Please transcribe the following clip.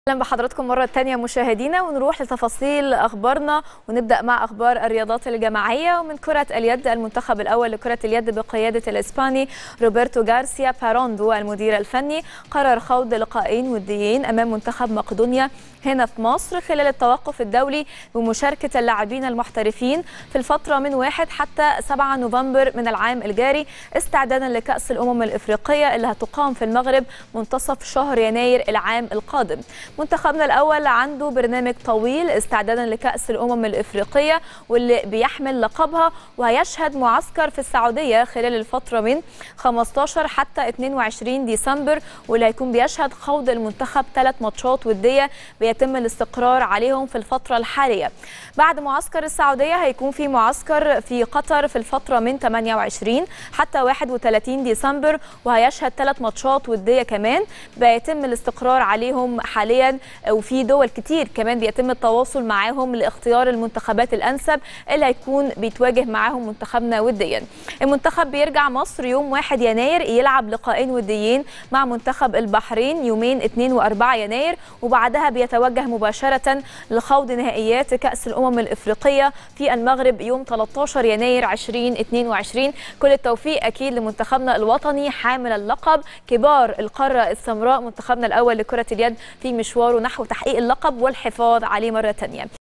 اهلا بحضراتكم مره تانية مشاهدينا ونروح لتفاصيل اخبارنا ونبدا مع اخبار الرياضات الجماعيه ومن كره اليد المنتخب الاول لكره اليد بقياده الاسباني روبرتو غارسيا باروندو المدير الفني قرر خوض لقاءين وديين امام منتخب مقدونيا هنا في مصر خلال التوقف الدولي بمشاركه اللاعبين المحترفين في الفتره من 1 حتى 7 نوفمبر من العام الجاري استعدادا لكاس الامم الافريقيه اللي هتقام في المغرب منتصف شهر يناير العام القادم منتخبنا الاول عنده برنامج طويل استعدادا لكاس الامم الافريقيه واللي بيحمل لقبها وهيشهد معسكر في السعوديه خلال الفتره من 15 حتى 22 ديسمبر واللي هيكون بيشهد خوض المنتخب ثلاث ماتشات وديه بيتم الاستقرار عليهم في الفتره الحاليه بعد معسكر السعوديه هيكون في معسكر في قطر في الفتره من 28 حتى 31 ديسمبر وهيشهد ثلاث ماتشات وديه كمان بيتم الاستقرار عليهم حاليا وفي دول كتير كمان بيتم التواصل معاهم لاختيار المنتخبات الانسب اللي هيكون بيتواجه معاهم منتخبنا وديا المنتخب بيرجع مصر يوم 1 يناير يلعب لقاءين وديين مع منتخب البحرين يومين 2 و4 يناير وبعدها بيتوجه مباشره لخوض نهائيات كاس الامم الافريقيه في المغرب يوم 13 يناير 2022 كل التوفيق اكيد لمنتخبنا الوطني حامل اللقب كبار القاره السمراء منتخبنا الاول لكره اليد في مشواره نحو تحقيق اللقب والحفاظ عليه مره ثانيه